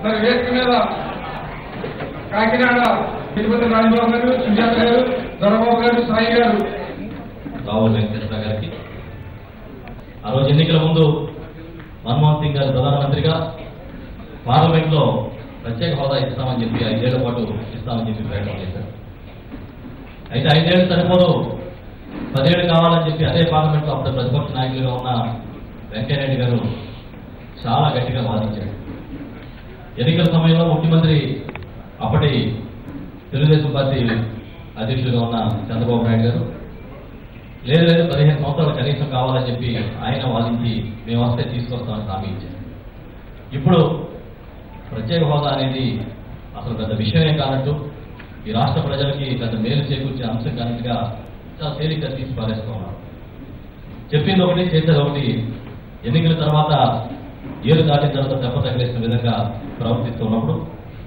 మరి వేదిక మీద కాకినాడ తిరుపతి రాజబాబు గారు సుజాత గారు దొరబాబు గారు సాయి గారు రావు వెంకటేశ్వర గారికి ఆ రోజు ఎన్నికల ముందు మన్మోహన్ సింగ్ గారు ప్రధానమంత్రిగా పార్లమెంట్ లో ప్రత్యేక హోదా ఇస్తామని చెప్పి ఐదేళ్ల పాటు ఇస్తామని చెప్పి ప్రకటన చేశారు అయితే ఐదేళ్లు సరిపోదు పదేళ్ళు కావాలని చెప్పి అదే పార్లమెంట్ లో అప్పుడు ప్రతిపక్ష నాయకులుగా ఉన్న వెంకయ్యనాయుడు గారు చాలా గట్టిగా వాదించాడు ఎన్నికల సమయంలో ముఖ్యమంత్రి అప్పటి తెలుగుదేశం పార్టీ అధ్యక్షులుగా ఉన్న చంద్రబాబు నాయుడు గారు లేదు లేదు పదిహేను సంవత్సరాలు కనీసం కావాలని చెప్పి ఆయన వాదించి మేము వస్తే తీసుకొస్తామని హామీ ఇచ్చారు ఇప్పుడు ప్రత్యేక హోదా అనేది అసలు పెద్ద విషయమే కానట్టు ఈ రాష్ట్ర ప్రజలకి పెద్ద మేలు చేకూర్చే అంశం కానట్టుగా చాలా తేలిక తీసి పారేస్తూ ఉన్నారు చెప్పింది ఒకటి చేసేది ఒకటి ఎన్నికల తర్వాత ఏరు దాటిన తర్వాత దెబ్బ తగిలేసిన విధంగా ప్రవర్తిస్తున్నప్పుడు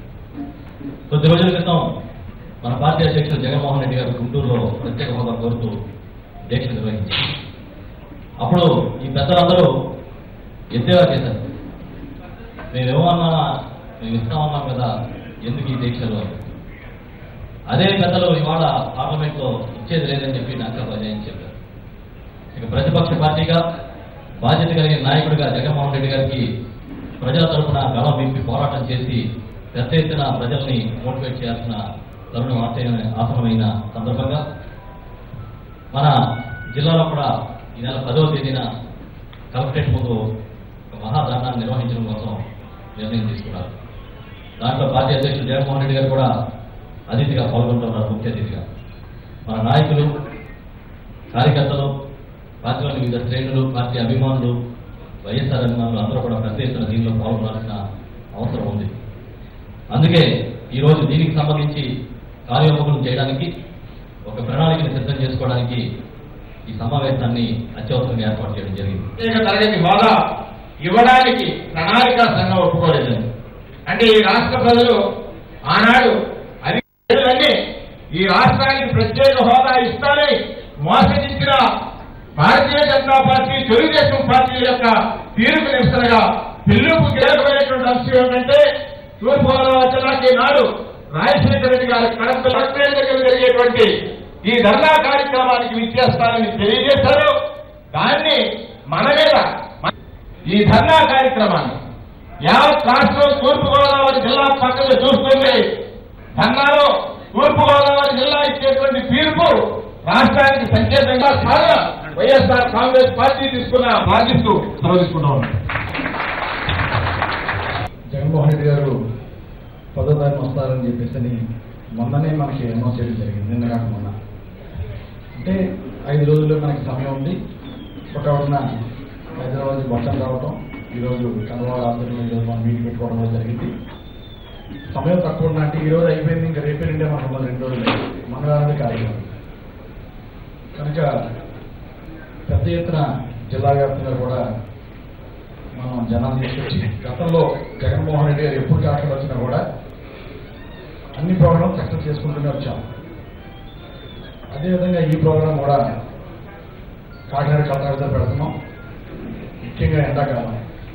కొద్ది రోజుల క్రితం మన పార్టీ అధ్యక్షుడు జగన్మోహన్ రెడ్డి గారు గుంటూరులో ప్రత్యేక హోదా కోరుతూ దీక్ష నిర్వహించారు అప్పుడు ఈ పెద్దలందరూ ఎద్దేవా చేశారు మేమేమన్నా మేము ఇస్తామన్నాం కదా ఎందుకు ఈ దీక్షలు అని అదే పెద్దలు ఇవాళ పార్లమెంట్ లో ఇచ్చేది లేదని చెప్పి డాక్టర్ బజాయని చెప్పారు ఇక ప్రతిపక్ష పార్టీగా బాధ్యత కలిగిన నాయకుడిగా జగన్మోహన్ రెడ్డి గారికి ప్రజల తరఫున గళం విప్పి పోరాటం చేసి పెద్ద ఎత్తున ప్రజల్ని మోటివేట్ చేయాల్సిన తరుణం ఆశయ ఆసనమైన సందర్భంగా మన జిల్లాలో కూడా ఈ నెల పదవ తేదీన కలెక్టరేట్ ముందు ఒక మహాధర్నాన్ని నిర్వహించడం కోసం నిర్ణయం తీసుకున్నారు దాంట్లో పార్టీ అధ్యక్షుడు జగన్మోహన్ రెడ్డి గారు కూడా అతిథిగా పాల్గొంటున్నారు ముఖ్య అతిథిగా మన నాయకులు కార్యకర్తలు పార్టీలోని వివిధ శ్రేణులు పార్టీ అభిమానులు వైఎస్ఆర్ అభిమానులు అందరూ కూడా పెద్ద ఎత్తున దీనిలో పాల్గొనాల్సిన అవసరం ఉంది అందుకే ఈరోజు దీనికి సంబంధించి కార్యోన్ముఖం చేయడానికి ఒక ప్రణాళికను సిద్ధం చేసుకోవడానికి ఈ సమావేశాన్ని అత్యవసరంగా ఏర్పాటు చేయడం జరిగింది ప్రత్యేక తరగతి హోదా ఇవ్వడానికి ప్రణాళిక సంఘం ఒప్పుకోలేదండి అంటే ఈ రాష్ట్ర ప్రజలు ఆనాడు అధికారులన్నీ ఈ రాష్ట్రానికి ప్రత్యేక హోదా ఇస్తానని మోసగించిన భారతీయ జనతా పార్టీ తెలుగుదేశం పార్టీ యొక్క తీరుకు నిరసనగా పిల్లుకు కీలకమైనటువంటి అంశం ఏంటంటే తూర్పుగోదావరి జిల్లాకి నాడు రాజశేఖర రెడ్డి గారి కడప కలెక్టరేట్ దగ్గర జరిగేటువంటి ఈ ధర్నా కార్యక్రమానికి విచ్చేస్తానని తెలియజేశారు దాన్ని మన మీద ఈ ధర్నా కార్యక్రమాన్ని యావత్ రాష్ట్రం తూర్పుగోదావరి జిల్లా పక్కన చూస్తుంది ధర్నాలో తూర్పుగోదావరి జిల్లా ఇచ్చేటువంటి తీర్పు రాష్ట్రానికి సంకేతంగా సాగ వైఎస్ఆర్ కాంగ్రెస్ పార్టీ తీసుకున్న బాధిస్తూ సెలవు తీసుకుంటాం జగన్మోహన్ రెడ్డి గారు పదో తారీఖు వస్తారని చెప్పేసి అని మొన్ననే మనకి అనౌన్స్ చేయడం జరిగింది నిన్న కాక మొన్న అంటే ఐదు రోజుల్లో మనకి సమయం ఉంది ఒక ఉన్న హైదరాబాద్ వర్షం రావటం ఈరోజు చంద్రబాబు ఆధ్వర్యంలో ఈరోజు మనం మీటింగ్ పెట్టుకోవడం కూడా జరిగింది సమయం తక్కువ ఉన్నా అంటే ఈ రోజు అయిపోయింది ఇంకా రేపే నుండే మనకు ఉన్న రెండు రోజులు మంగళవారం కార్యక్రమం కనుక పెద్ద ఎత్తున జిల్లా వ్యాప్తంగా కూడా మనం జనాన్ని తీసుకొచ్చి గతంలో జగన్మోహన్ రెడ్డి గారు ఎప్పుడు కాకుండా వచ్చినా కూడా అన్ని ప్రోగ్రాం సక్సెస్ చేసుకుంటూనే వచ్చాం అదేవిధంగా ఈ ప్రోగ్రాం కూడా కాకినాడ కలకత్తా పెడుతున్నాం ముఖ్యంగా ఎండాకాలం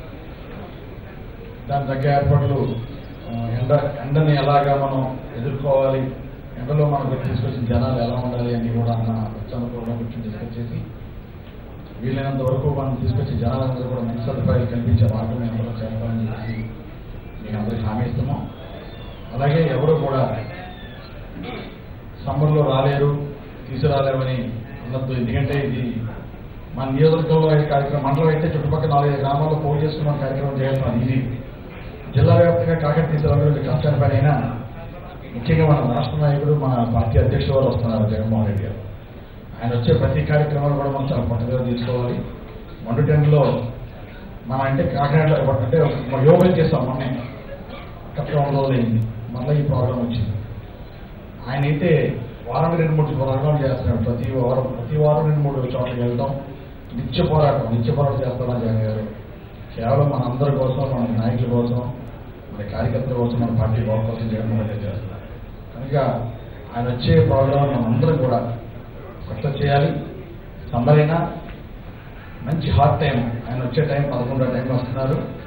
దాని తగ్గ ఏర్పాట్లు ఆ, ఎండ ఎండని ఎలాగా మనం ఎదుర్కోవాలి ఎండలో మనకు తీసుకొచ్చిన జనాలు ఎలా ఉండాలి అని కూడా అన్న ఉత్సాహ ప్రోగ్రాం గురించి డిస్కస్ చేసి వీలైనంత వరకు మనం తీసుకొచ్చే జనాలందరూ కూడా మంచి సదుపాయాలు కల్పించే మార్గం మేము అందరూ చేస్తామని చెప్పి మీకు అందరికీ హామీ ఇస్తున్నాం అలాగే ఎవరు కూడా సమ్మర్లో రాలేరు తీసుకురాలేమని అన్నట్టు ఎందుకంటే ఇది మన నియోజకవర్గంలో అయితే కార్యక్రమం మండలం అయితే చుట్టుపక్కల నాలుగైదు గ్రామాల్లో పోటీ చేసుకున్న కార్యక్రమం చేయాల్సిన ఈజీ జిల్లా వ్యాప్తంగా కాకటి తీసుకురావడం కష్టాన్ని పని అయినా ముఖ్యంగా మన రాష్ట్ర నాయకుడు మన పార్టీ అధ్యక్షుడు వారు వస్తున్నారు జగన్మోహన్ రెడ్డి గారు ఆయన వచ్చే ప్రతి కార్యక్రమాలు కూడా మనం చాలా పట్టుదల తీసుకోవాలి మొండు టెన్లో మన అంటే కాకినాడలో అంటే ఒక యోగా చేస్తాం మొన్నే కరెక్ట్గా వంద రోజులు అయింది మళ్ళీ ఈ ప్రోగ్రాం వచ్చింది ఆయన అయితే వారానికి రెండు మూడు ప్రోగ్రాం చేస్తున్నాడు ప్రతి వారం ప్రతి వారం రెండు మూడు చోట్లకి వెళ్తాం నిత్య పోరాటం నిత్య పోరాటం చేస్తామని జగన్ గారు కేవలం మన అందరి కోసం మన నాయకుల కోసం మన కార్యకర్తల కోసం మన పార్టీ బాగు కోసం జగన్మోహన్ రెడ్డి చేస్తున్నారు కనుక ఆయన వచ్చే ప్రోగ్రాం మనం అందరం కూడా సక్సెస్ చేయాలి సమ్మర్ అయినా మంచి హాట్ టైం ఆయన వచ్చే టైం పదకొండో టైం వస్తున్నారు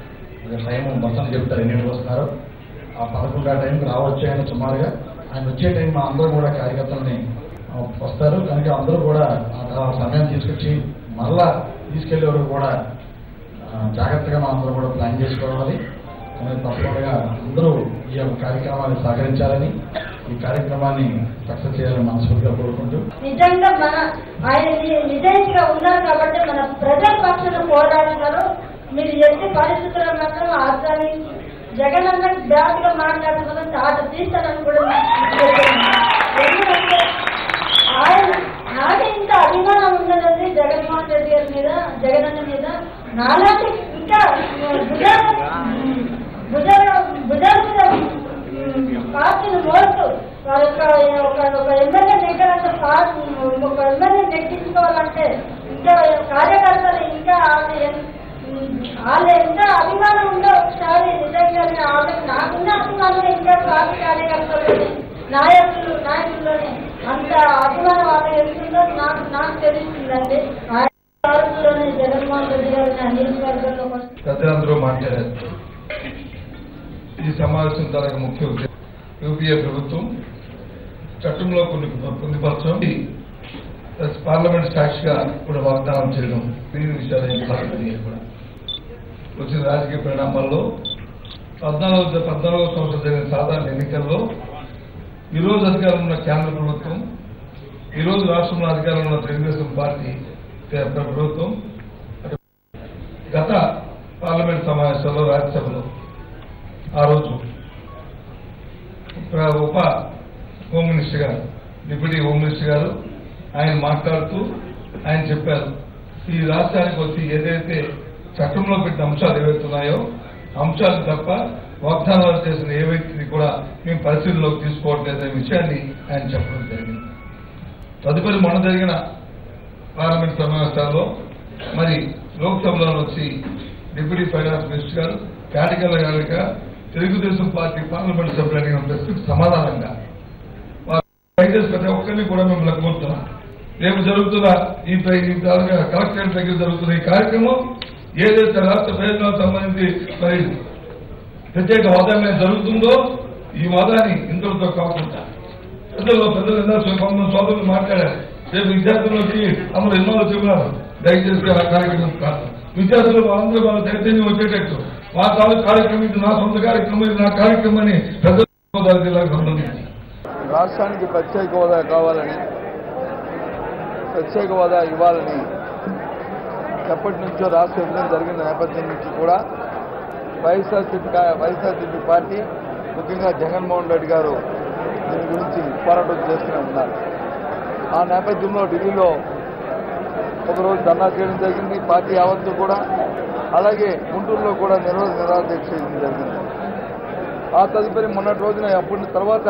ఇక టైం మొత్తం చెప్తారు ఎన్నింటికి వస్తున్నారో ఆ పదకొండు ఆ టైంకి రావచ్చు ఆయన సుమారుగా ఆయన వచ్చే టైం మా అందరూ కూడా కార్యకర్తలని ఆ, వస్తారు కనుక అందరూ కూడా ఆ ఆ సమయం తీసుకొచ్చి మరలా తీసుకెళ్లే వరకు కూడా ఆ, జాగ్రత్తగా మనం అందరూ కూడా ప్లాన్ చేసుకోవాలి అనేది తప్పకుండా అందరూ ఈ యొక్క కార్యక్రమాన్ని సహకరించాలని ఈ కార్యక్రమాన్ని సక్సెస్ చేయాలని మనస్ఫూర్తిగా కోరుకుంటూ నిజంగా మన ఆయన ని- నిజాయితీగా ఉన్నారు కాబట్టి మన ప్రజల పక్షాన పోరాడుతున్నారు మీరు ఎట్టి పరిస్థితుల్లో మాత్రం అర్థాన్ని జగనన్న బ్యాడ్ గా మాట్లాడుతున్న ఆట తీస్తానని కూడా నేను చెప్తున్నాను. ఎందుకంటే ఆయన నాకు ఇంత అభిమానం ఉన్నదండి జగన్మోహన్ రెడ్డి గారి మీద జగనన్న మీద నాలాంటి ఇంకా భుజాల భుజాల భుజాల మీద పార్టీని మోస్తూ వారి యొక్క ఒక ఒక ఎమ్మెల్యే నెగ్గాలంటే పార్టీ ఒక ఎమ్మెల్యే నెగ్గించుకోవాలంటే ఇంకా కార్యకర్తలు ఇంకా వాళ్ళు ఎన్- వాళ్ళు ఎంత అభిమానం ఉందో ఒకసారి నిజంగానే వాళ్ళకి నాకున్న అభిమానం ఇంకా పార్టీ కార్యకర్తలని నాయకులు నాయకుల్లోనే అంత అభిమానం వాళ్ళకి ఎంతుందో నాకు నాకు తెలుస్తుందండి ఆయన భారత్లోనే జగన్మోహన్ రెడ్డి గారి నా నియోజకవర్గంలోకి వస్తే పెద్దలందరూ మాట్లాడారు ఈ సమావేశం తనకు ముఖ్య ఉద్దేశం యూపీఏ ప్రభుత్వం చట్టంలో కొన్ని పొందుపరచడం ఈ పార్లమెంట్ సాక్షిగా కూడా వాగ్దానం చేయడం దీని విషయాలు ఏం కాదు కూడా వచ్చిన రాజకీయ పరిణామాల్లో పద్నాలుగు పద్నాలుగో సంవత్సరం జరిగిన సాధారణ ఎన్నికల్లో ఈరోజు అధికారంలో ఉన్న కేంద్ర ప్రభుత్వం ఈరోజు రాష్ట్రంలో అధికారంలో ఉన్న తెలుగుదేశం పార్టీ ప్ర- ప్రభుత్వం అటు గత పార్లమెంట్ సమావేశంలో రాజ్యసభలో ఆ రోజు ఉప- ఉప హోమ్ మినిస్టర్ గారు డిప్యూటీ హోమ్ మినిస్టర్ గారు ఆయన మాట్లాడుతూ ఆయన చెప్పారు ఈ రాష్ట్రానికి వచ్చి ఏదైతే చట్టంలో పెట్టిన అంశాలు ఏవైతున్నాయో అంశాలు తప్ప వాగ్దానాలు చేసిన ఏ వ్యక్తిని కూడా మేము పరిశీలనలోకి తీసుకోవట్లేదనే విషయాన్ని ఆయన చెప్పడం జరిగింది తదుపరి మొన్న జరిగిన పార్లమెంట్ సమావేశాల్లో మరి లోక్సభలో వచ్చి డిప్యూటీ ఫైనాన్స్ మినిస్టర్ గారు కేటగిరీ గారిగా తెలుగుదేశం పార్టీ పార్లమెంట్ సభ్యులు అడిగిన ప్రశ్నకు సమాధానంగా వారు దయచేసి ప్రతి ఒక్కరిని కూడా మిమ్మల్ని కోరుతున్నాం రేపు జరుగుతున్న ఈ ప్ర- ఈ తాలూకా కలెక్టరేట్ దగ్గర జరుగుతున్న ఈ కార్యక్రమం ఏదైతే రాష్ట్ర ప్రయోజనాలకు సంబంధించి మరి ప్రత్యేక హోదా మీద జరుగుతుందో ఈ వాదాన్ని ఇంతటితో కాకుండా పెద్దలు పెద్దలు ఎన్నో కొంతమంది సోదరులు మాట్లాడారు రేపు విద్యార్థులకి అందరూ ఎన్నో చెప్పినారు దయచేసి ఆ కార్యక్రమం కాదు విద్యార్థులు వాళ్ళందరూ వాళ్ళ చైతన్యం వచ్చేటట్టు మా తాలూకు కార్యక్రమం ఇది నా సొంత కార్యక్రమం ఇది నా కార్యక్రమం అని పెద్ద గోదావరి జిల్లాకు సంబంధించి రాష్ట్రానికి ప్రత్యేక హోదా కావాలని ప్రత్యేక హోదా ఇవ్వాలని ఎప్పటి నుంచో రాష్ట్ర విభజన జరిగిన నేపథ్యం నుంచి కూడా వైఎస్ఆర్సీపీ కా- వైఎస్ఆర్సీపీ పార్టీ ముఖ్యంగా జగన్మోహన్ రెడ్డి గారు దీని గురించి పోరాటం చేస్తూనే ఉన్నారు ఆ నేపథ్యంలో ఢిల్లీలో ఒకరోజు ధర్నా చేయడం జరిగింది పార్టీ యావత్తు కూడా అలాగే గుంటూరులో కూడా నిరోధ నిరాదీక్ష చేయడం జరిగింది ఆ తదుపరి మొన్నటి రోజున అప్పటి తర్వాత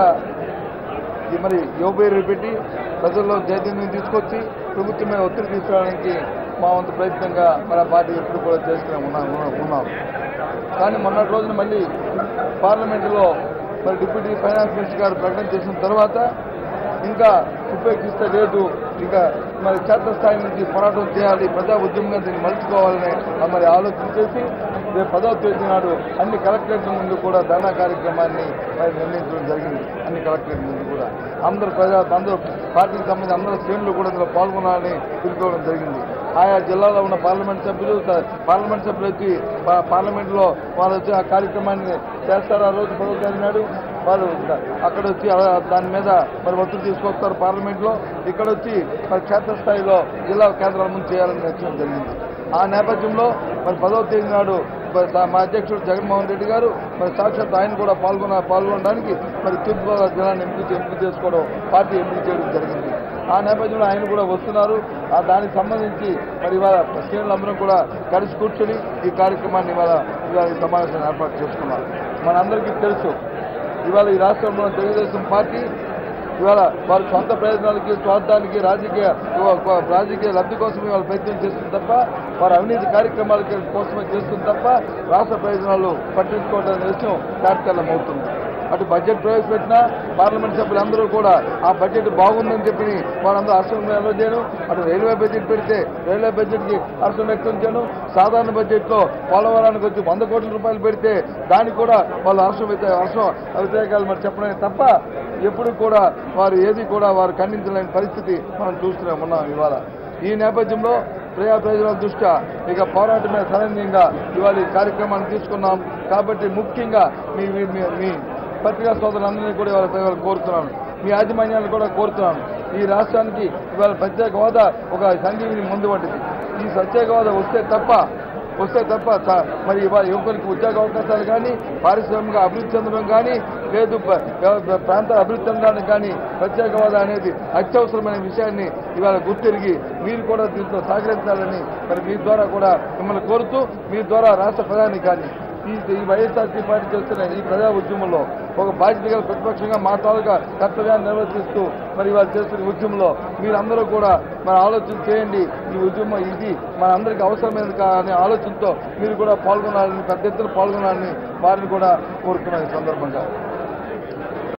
ఈ మరి యువపేరు పెట్టి ప్రజల్లో చైతన్యం తీసుకొచ్చి ప్రభుత్వం మీద ఒత్తిడి తీసుకురావడానికి మా వంతు ప్రయత్నంగా మన పార్టీ ఎప్పుడు కూడా చేస్తూనే ఉన్నా ఉన్నా- ఉన్నాం కానీ మొన్నటి రోజున మళ్ళీ పార్లమెంటులో మరి డిప్యూటీ ఫైనాన్స్ మినిస్టర్ గారు ప్రకటన చేసిన తర్వాత ఇంకా ఉపేక్షిస్తే లేదు ఇంకా మరి క్షేత్రస్థాయి నుంచి పోరాటం చేయాలి ప్రజా ఉద్యమంగా దీన్ని మలుచుకోవాలని మరి ఆలోచన చేసి రేపు పదవ తేదీ నాడు అన్ని కలెక్టరేట్ల ముందు కూడా ధర్నా కార్యక్రమాన్ని మరి నిర్ణయించడం జరిగింది అన్ని కలెక్టరేట్ ముందు కూడా అందరూ ప్రజా అందరూ పార్టీకి సంబంధించి అందరూ శ్రేణులు కూడా ఇందులో పాల్గొనాలని పిలుపుకోవడం జరిగింది ఆయా జిల్లాలో ఉన్న పార్లమెంట్ సభ్యులు త- పార్లమెంట్ సభ్యులు వచ్చి పా- పార్లమెంట్లో వాళ్ళు వచ్చి ఆ కార్యక్రమాన్ని చేస్తారు ఆ రోజు పదవ తేదీ నాడు వాళ్ళు ద- అక్కడ వచ్చి ఆ- దాని మీద మరి ఒత్తిడి తీసుకొస్తారు పార్లమెంట్లో ఇక్కడ వచ్చి మరి క్షేత్రస్థాయిలో జిల్లా కేంద్రాల ముందు చేయాలని నిర్ణయించడం జరిగింది ఆ నేపథ్యంలో మరి పదవ తేదీ నాడు మరి తా- మా అధ్యక్షుడు జగన్మోహన్ రెడ్డి గారు మరి సాక్షాత్ ఆయన కూడా పాల్గొన పాల్గొనడానికి మరి తూర్పుగోదావరి జిల్లాను ఎంపిక ఎంపిక చేసుకోవడం పార్టీ ఎంపిక చేయడం జరిగింది ఆ నేపథ్యంలో ఆయన కూడా వస్తున్నారు ఆ దానికి సంబంధించి మరి ఇవాళ శ్రేణులందరం కూడా కలిసి కూర్చొని ఈ కార్యక్రమాన్ని ఇవాళ ఇవాళ ఈ సమావేశాన్ని ఏర్పాటు చేసుకున్నారు మనందరికీ తెలుసు ఇవాళ ఈ రాష్ట్రంలో ఉన్న తెలుగుదేశం పార్టీ ఇవాళ వారి సొంత ప్రయోజనాలకి స్వార్థానికి రాజకీయ రాజకీయ లబ్ధి కోసం ఇవాళ ప్రయత్నం చేస్తుంది తప్ప వారి అవినీతి కార్యక్రమాల కోసమే చేస్తుంది తప్ప రాష్ట్ర ప్రయోజనాలు పట్టించుకోవడం విషయం తాత్కాలం అవుతుంది అటు బడ్జెట్ ప్రవేశపెట్టినా పార్లమెంట్ సభ్యులందరూ కూడా ఆ బడ్జెట్ బాగుందని చెప్పి వాళ్ళందరూ హర్షం చేయను అటు రైల్వే బడ్జెట్ పెడితే రైల్వే బడ్జెట్కి హర్షం వ్యక్తం చేయను సాధారణ బడ్జెట్లో పోలవరానికి వచ్చి వంద కోట్ల రూపాయలు పెడితే దానికి కూడా వాళ్ళు హర్షం వ్యక్త హర్షం వ్యతిరేకాలు మరి చెప్పడానికి తప్ప ఎప్పుడు కూడా వారు ఏది కూడా వారు ఖండించలేని పరిస్థితి మనం చూస్తూనే ఉన్నాం ఇవాళ ఈ నేపథ్యంలో ప్రజా ప్రయోజనాల దృష్ట్యా ఇక పోరాటమే సరైనంగా ఇవాళ ఈ కార్యక్రమాన్ని తీసుకున్నాం కాబట్టి ముఖ్యంగా మీ మీ- మీ- మీ పత్రికా సోదరులందరినీ కూడా ఇవాళ ఇవాళ కోరుతున్నాను మీ యాజమాన్యాన్ని కూడా కోరుతున్నాను ఈ రాష్ట్రానికి ఇవాళ ప్రత్యేక హోదా ఒక సంజీవిని ముందు పట్టింది ఈ ప్రత్యేక హోదా వస్తే తప్ప వస్తే తప్ప త- మరి ఇవాళ యువకులకు ఉద్యోగ అవకాశాలు కానీ పారిశ్రామిక అభివృద్ధి చెందడం కానీ లేదు ప- ప్ర- ప్రాంత అభివృద్ధి చెందడానికి కానీ ప్రత్యేక హోదా అనేది అత్యవసరమైన విషయాన్ని ఇవాళ గుర్తిరిగి మీరు కూడా దీంతో సహకరించాలని మరి మీ ద్వారా కూడా మిమ్మల్ని కోరుతూ మీ ద్వారా రాష్ట్ర ప్రధాని కానీ ఈ ఈ వైఎస్ఆర్సీ పార్టీ చేస్తున్న ఈ ప్రజా ఉద్యమంలో ఒక బాధ్యత గల ప్రతిపక్షంగా మా తాలూకా కర్తవ్యాన్ని నిర్వర్తిస్తూ మరి వారు చేస్తున్న ఉద్యమంలో మీరందరూ కూడా మరి ఆలోచన చేయండి ఈ ఉద్యమం ఇది మన అందరికీ అవసరమైనది కా అనే ఆలోచనతో మీరు కూడా పాల్గొనాలని పెద్ద ఎత్తున పాల్గొనాలని వారిని కూడా కోరుతున్నాను ఈ సందర్భంగా